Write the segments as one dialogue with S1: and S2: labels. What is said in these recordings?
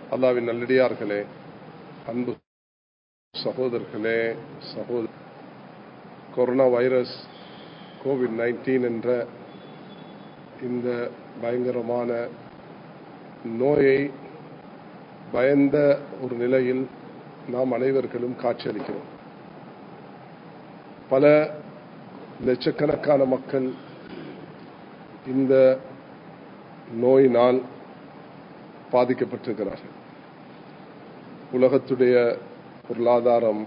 S1: அல்லாவின் நல்லடியார்களே அன்பு சகோதரர்களே சகோதர கொரோனா வைரஸ் கோவிட் நைன்டீன் என்ற இந்த பயங்கரமான நோயை பயந்த ஒரு நிலையில் நாம் அனைவர்களும் காட்சியளிக்கிறோம் பல லட்சக்கணக்கான மக்கள் இந்த நோயினால் பாதிக்கப்பட்டிருக்கிறார்கள் உலகத்துடைய பொருளாதாரம்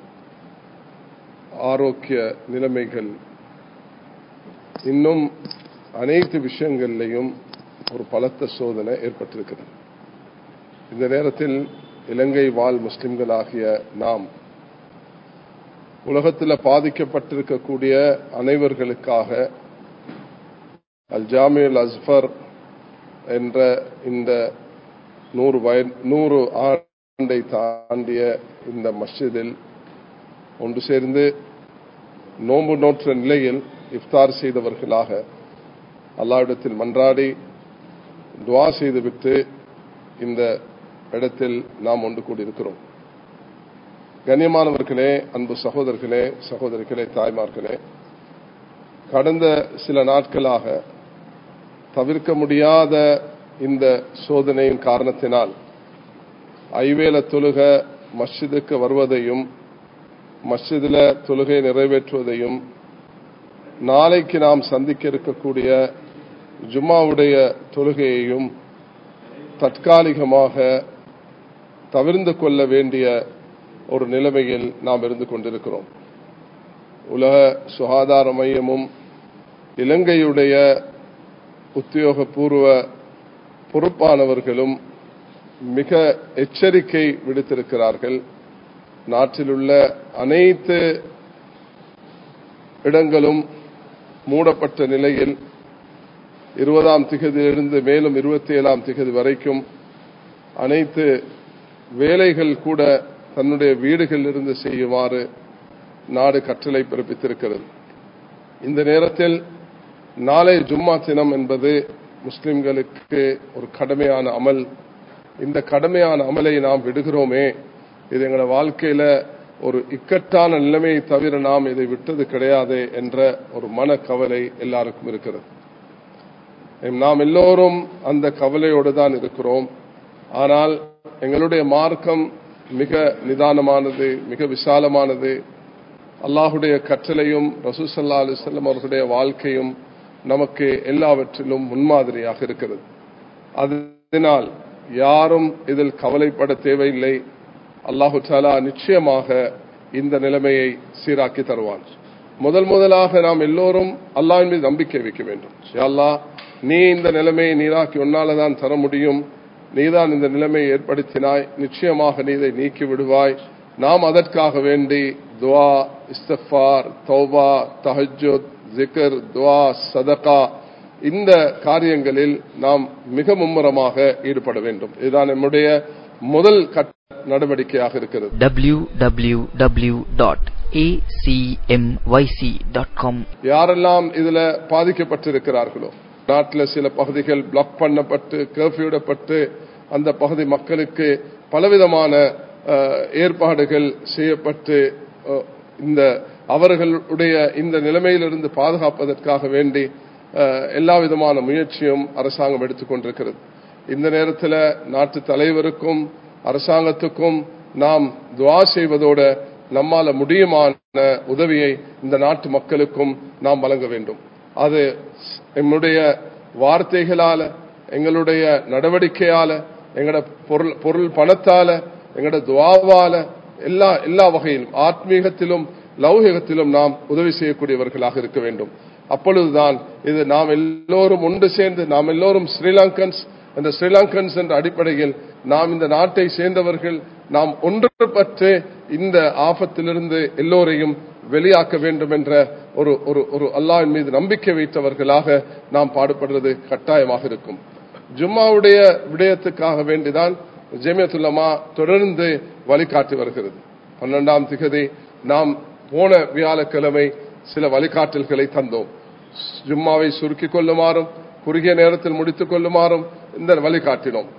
S1: ஆரோக்கிய நிலைமைகள் இன்னும் அனைத்து விஷயங்களிலையும் ஒரு பலத்த சோதனை ஏற்பட்டிருக்கிறது இந்த நேரத்தில் இலங்கை வாழ் முஸ்லிம்களாகிய நாம் உலகத்தில் பாதிக்கப்பட்டிருக்கக்கூடிய அனைவர்களுக்காக அல் ஜாமியல் அஸ்ஃபர் என்ற இந்த நூறு வய நூறு ஆண்டை தாண்டிய இந்த மஸ்ஜிதில் ஒன்று சேர்ந்து நோன்பு நோற்ற நிலையில் இஃப்தார் செய்தவர்களாக அல்லாவிடத்தில் மன்றாடி துவா செய்துவிட்டு இந்த இடத்தில் நாம் ஒன்று கூடியிருக்கிறோம் கண்ணியமானவர்களே அன்பு சகோதரர்களே சகோதரிகளே தாய்மார்களே கடந்த சில நாட்களாக தவிர்க்க முடியாத இந்த சோதனையின் காரணத்தினால் ஐவேல தொழுக மஸ்ஜிதுக்கு வருவதையும் மஸ்ஜிதில் தொழுகை நிறைவேற்றுவதையும் நாளைக்கு நாம் சந்திக்க இருக்கக்கூடிய ஜும்மாவுடைய தொழுகையையும் தற்காலிகமாக தவிர்ந்து கொள்ள வேண்டிய ஒரு நிலைமையில் நாம் இருந்து கொண்டிருக்கிறோம் உலக சுகாதார மையமும் இலங்கையுடைய உத்தியோகபூர்வ பொறுப்பானவர்களும் மிக எச்சரிக்கை விடுத்திருக்கிறார்கள் நாட்டில் உள்ள அனைத்து இடங்களும் மூடப்பட்ட நிலையில் இருபதாம் திகதியிலிருந்து மேலும் இருபத்தி ஏழாம் திகதி வரைக்கும் அனைத்து வேலைகள் கூட தன்னுடைய வீடுகளில் இருந்து செய்யுமாறு நாடு கட்டளை பிறப்பித்திருக்கிறது இந்த நேரத்தில் நாளை ஜும்மா தினம் என்பது முஸ்லிம்களுக்கு ஒரு கடமையான அமல் இந்த கடமையான அமலை நாம் விடுகிறோமே இது எங்களோட வாழ்க்கையில ஒரு இக்கட்டான நிலைமையை தவிர நாம் இதை விட்டது கிடையாது என்ற ஒரு மன கவலை எல்லாருக்கும் இருக்கிறது நாம் எல்லோரும் அந்த கவலையோடு தான் இருக்கிறோம் ஆனால் எங்களுடைய மார்க்கம் மிக நிதானமானது மிக விசாலமானது அல்லாஹுடைய கட்டளையும் ரசூசல்லா அலிசல்லம் அவர்களுடைய வாழ்க்கையும் நமக்கு எல்லாவற்றிலும் முன்மாதிரியாக இருக்கிறது அதனால் யாரும் இதில் கவலைப்பட தேவையில்லை அல்லாஹு தாலா நிச்சயமாக இந்த நிலைமையை சீராக்கி தருவான் முதல் முதலாக நாம் எல்லோரும் அல்லாஹின் மீது நம்பிக்கை வைக்க வேண்டும் அல்லா நீ இந்த நிலைமையை நீராக்கி ஒன்னாலதான் தர முடியும் நீதான் இந்த நிலைமையை ஏற்படுத்தினாய் நிச்சயமாக நீ இதை நீக்கி விடுவாய் நாம் அதற்காக வேண்டி துவா இஸ்தஃபார் தௌபா தஹஜுத் ஜிகர் துவா சதகா இந்த காரியங்களில் நாம் மிக மும்முரமாக ஈடுபட வேண்டும் இதுதான் நம்முடைய முதல் நடவடிக்கையாக இருக்கிறது
S2: www.acmyc.com
S1: யாரெல்லாம் இதுல பாதிக்கப்பட்டிருக்கிறார்களோ நாட்டில் சில பகுதிகள் பிளாக் பண்ணப்பட்டு கர்ஃபியூடப்பட்டு அந்த பகுதி மக்களுக்கு பலவிதமான ஏற்பாடுகள் செய்யப்பட்டு இந்த அவர்களுடைய இந்த நிலைமையிலிருந்து பாதுகாப்பதற்காக வேண்டி எல்லா விதமான முயற்சியும் அரசாங்கம் எடுத்துக்கொண்டிருக்கிறது இந்த நேரத்தில் நாட்டு தலைவருக்கும் அரசாங்கத்துக்கும் நாம் துவா செய்வதோடு நம்மால முடியுமான உதவியை இந்த நாட்டு மக்களுக்கும் நாம் வழங்க வேண்டும் அது எங்களுடைய வார்த்தைகளால எங்களுடைய நடவடிக்கையால எங்களோட பொருள் பொருள் பணத்தால எங்களோட துவாவால எல்லா எல்லா வகையிலும் ஆத்மீகத்திலும் லௌகிகத்திலும் நாம் உதவி செய்யக்கூடியவர்களாக இருக்க வேண்டும் அப்பொழுதுதான் இது நாம் எல்லோரும் ஒன்று சேர்ந்து நாம் எல்லோரும் ஸ்ரீலங்கன்ஸ் அந்த ஸ்ரீலங்கன்ஸ் என்ற அடிப்படையில் நாம் இந்த நாட்டை சேர்ந்தவர்கள் நாம் ஒன்றுபட்டு இந்த ஆபத்திலிருந்து எல்லோரையும் வெளியாக்க வேண்டும் என்ற ஒரு ஒரு ஒரு அல்லாவின் மீது நம்பிக்கை வைத்தவர்களாக நாம் பாடுபடுறது கட்டாயமாக இருக்கும் ஜும்மாவுடைய விடயத்துக்காக வேண்டிதான் ஜெமியத்துல்லமா தொடர்ந்து வழிகாட்டி வருகிறது பன்னெண்டாம் திகதி நாம் போன வியாழக்கிழமை சில வழிகாட்டல்களை தந்தோம் ஜும்மாவை சுருக்கிக் கொள்ளுமாறும் குறுகிய நேரத்தில் முடித்துக் கொள்ளுமாறும் இந்த வழிகாட்டினோம்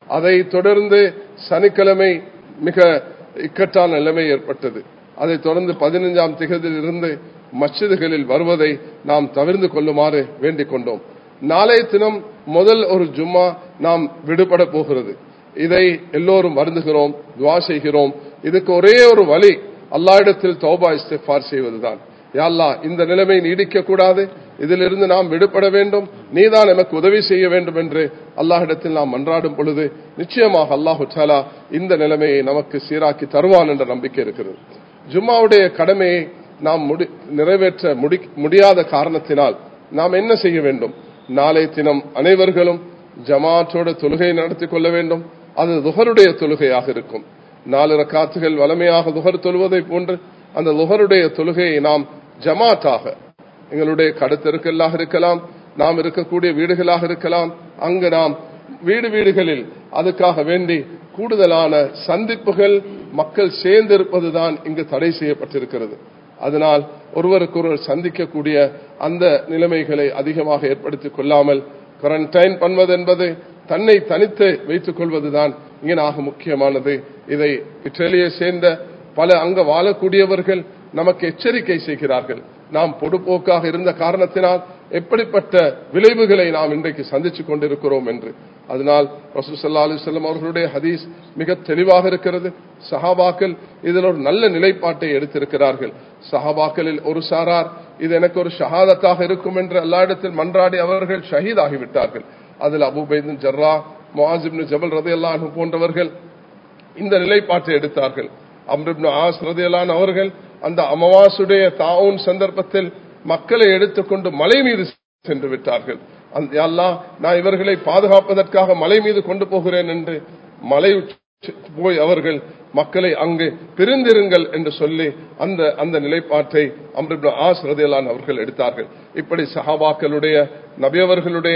S1: அதை தொடர்ந்து சனிக்கிழமை மிக இக்கட்டான நிலைமை ஏற்பட்டது அதை தொடர்ந்து பதினைஞ்சாம் திகதியிலிருந்து மஸ்ஜிதுகளில் வருவதை நாம் தவிர்த்து கொள்ளுமாறு வேண்டிக் கொண்டோம் நாளைய தினம் முதல் ஒரு ஜும்மா நாம் விடுபட போகிறது இதை எல்லோரும் வருந்துகிறோம் துவா செய்கிறோம் இதுக்கு ஒரே ஒரு வழி அல்லாஹ்விடத்தில் தௌபா இஸ்திஃபார் செய்வதுதான் யாழ்லா இந்த நிலைமை நீடிக்க கூடாது இதிலிருந்து நாம் விடுபட வேண்டும் நீதான் எனக்கு உதவி செய்ய வேண்டும் என்று அல்லாஹிடத்தில் நாம் மன்றாடும் பொழுது நிச்சயமாக அல்லாஹு சாலா இந்த நிலைமையை நமக்கு சீராக்கி தருவான் என்ற நம்பிக்கை இருக்கிறது ஜும்மாவுடைய கடமையை நாம் முடி- நிறைவேற்ற முடி- முடியாத காரணத்தினால் நாம் என்ன செய்ய வேண்டும் நாளை தினம் அனைவர்களும் ஜமாத்தோட தொழுகை நடத்தி கொள்ள வேண்டும் அது துஹருடைய தொழுகையாக இருக்கும் நாலு ரக்காத்துகள் வளமையாக துஹர் தொழுவதை போன்று அந்த துஹருடைய தொழுகையை நாம் ஜமாத்தாக எங்களுடைய கடுத்தருக்கெல்லாக இருக்கலாம் நாம் இருக்கக்கூடிய வீடுகளாக இருக்கலாம் அங்கு நாம் வீடு வீடுகளில் அதுக்காக வேண்டி கூடுதலான சந்திப்புகள் மக்கள் சேர்ந்திருப்பதுதான் இங்கு தடை செய்யப்பட்டிருக்கிறது அதனால் ஒருவருக்கொருவர் சந்திக்கக்கூடிய அந்த நிலைமைகளை அதிகமாக ஏற்படுத்திக் கொள்ளாமல் குவாரண்டைன் பண்ணுவது என்பது தன்னை தனித்து வைத்துக் கொள்வதுதான் இங்கனாக முக்கியமானது இதை இத்தாலியை சேர்ந்த பல அங்க வாழக்கூடியவர்கள் நமக்கு எச்சரிக்கை செய்கிறார்கள் நாம் பொடுப்போக்காக இருந்த காரணத்தினால் எப்படிப்பட்ட விளைவுகளை நாம் இன்றைக்கு சந்தித்துக் கொண்டிருக்கிறோம் என்று அதனால் ரசூசல்லா அலிசல்லம் அவர்களுடைய ஹதீஸ் மிக தெளிவாக இருக்கிறது சஹாபாக்கள் இதில் ஒரு நல்ல நிலைப்பாட்டை எடுத்திருக்கிறார்கள் சஹாபாக்களில் ஒரு சாரார் இது எனக்கு ஒரு ஷஹாதத்தாக இருக்கும் என்று எல்லா இடத்தில் மன்றாடி அவர்கள் ஷஹீதாகிவிட்டார்கள் அதில் அபுபைதன் ஜர்ரா முவாசிப்னு ஜபல் ரதையல்லான் போன்றவர்கள் இந்த நிலைப்பாட்டை எடுத்தார்கள் அம்ருப்னு ஆஸ் ரதையலான் அவர்கள் அந்த அமாவாசுடைய தாவுன் சந்தர்ப்பத்தில் மக்களை எடுத்துக்கொண்டு மலை மீது சென்று விட்டார்கள் அந்த யா அல்லாஹ், நான் இவர்களை பாதுகாப்பதற்காக மலை மீது கொண்டு போகிறேன் என்று மலை உச்சி போய் அவர்கள் மக்களை அங்கு பிரிந்திருங்கள் என்று சொல்லி அந்த அந்த நிலைப்பாட்டை அம்ருப்னு ஆஸ் ரதையலான் அவர்கள் எடுத்தார்கள் இப்படி சஹாபாக்களுடைய நபியவர்களுடைய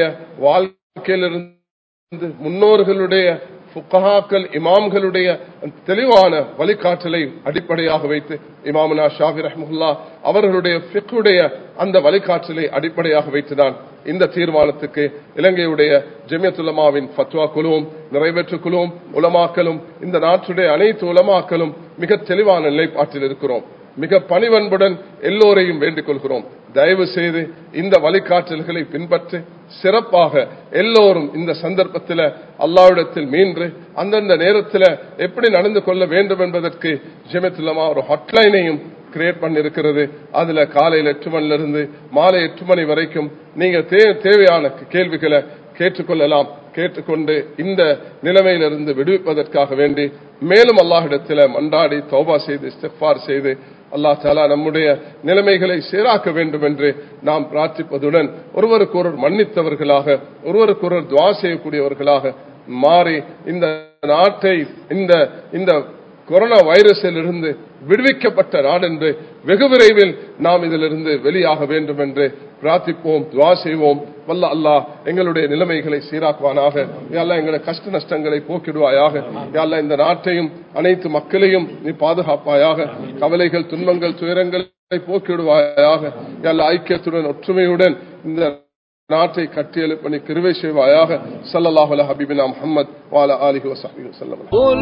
S1: வாழ்க்கையிலிருந்து முன்னோர்களுடைய ஃபுக்கஹாக்கள் இமாம்களுடைய தெளிவான வழிகாட்டலை அடிப்படையாக வைத்து இமாமுனா ஷாஃபி ரஹ்முல்லா அவர்களுடைய ஃபிக்குடைய அந்த வழிகாட்டலை அடிப்படையாக வைத்துதான் இந்த தீர்மானத்துக்கு இலங்கையுடைய ஜெமியத்துலமாவின் ஃபத்வா குழுவும் நிறைவேற்று குழுவும் உலமாக்களும் இந்த நாட்டுடைய அனைத்து உலமாக்களும் மிக தெளிவான நிலைப்பாட்டில் இருக்கிறோம் மிக பணிவன்புடன் எல்லோரையும் வேண்டிக் கொள்கிறோம் தயவு செய்து இந்த வழிகாட்டல்களை பின்பற்றி சிறப்பாக எல்லோரும் இந்த சந்தர்ப்பத்தில் அல்லாவிடத்தில் மீன்று அந்தந்த நேரத்தில் எப்படி நடந்து கொள்ள வேண்டும் என்பதற்கு ஜெமத்துலமா ஒரு ஹாட்லைனையும் கிரியேட் பண்ணிருக்கிறது அதுல காலையில் எட்டு மணில இருந்து மாலை எட்டு மணி வரைக்கும் நீங்க தே- தேவையான கேள்விகளை கேட்டுக்கொள்ளலாம் கேட்டுக்கொண்டு இந்த நிலைமையிலிருந்து விடுவிப்பதற்காக வேண்டி மேலும் அல்லாஹ்விடத்தில் மன்றாடி தௌபா செய்து இஸ்திக்ஃபார் செய்து அல்லாஹ் தாலா நம்முடைய நிலைமைகளை சீராக்க வேண்டும் என்று நாம் பிரார்த்திப்பதுடன் ஒருவருக்கொருவர் மன்னித்தவர்களாக ஒருவருக்கொருவர் துவா செய்யக்கூடியவர்களாக மாறி இந்த நாட்டை இந்த இந்த கொரோனா வைரஸில் இருந்து விடுவிக்கப்பட்ட நாடென்று வெகு விரைவில் நாம் இதிலிருந்து வெளியாக வேண்டும் என்று பிரார்த்திப்போம் துவா செய்வோம் வல்ல அல்லாஹ் எங்களுடைய நிலைமைகளை சீராக்குவானாக யாழ்லா எங்களுடைய கஷ்ட நஷ்டங்களை போக்கிடுவாயாக யாழ்லா இந்த நாட்டையும் அனைத்து மக்களையும் நீ பாதுகாப்பாயாக கவலைகள் துன்பங்கள் துயரங்களை போக்கிடுவாயாக யாழ்லா ஐக்கியத்துடன் ஒற்றுமையுடன் இந்த நாட்டை கட்டியெழுப்ப நீ கிருவை செய்வாயாக ஸல்லல்லாஹு அலைஹி ஹபீபினா முஹம்மத் வஅலா ஆலிஹி வஸஹ்பிஹி வஸல்லம்
S2: قل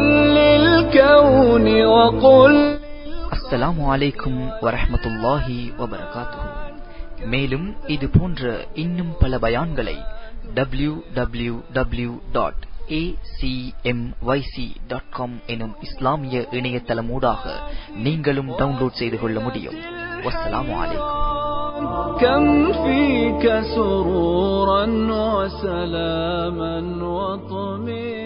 S2: للكون وقل
S3: அஸ்ஸலாமு அலைக்கும் வரஹ்மத்துல்லாஹி வபரகாத்துஹு மேலும் இது போன்ற இன்னும் பல பயான்களை டபிள்யூ டபிள்யூ டபிள்யூ டாட் எனும் இஸ்லாமிய இணையதளமூடாக நீங்களும் டவுன்லோட் செய்து கொள்ள முடியும் வஸ்ஸலாமு அலைக்கும்
S2: كم فيك سرورا وسلاما وطمئنا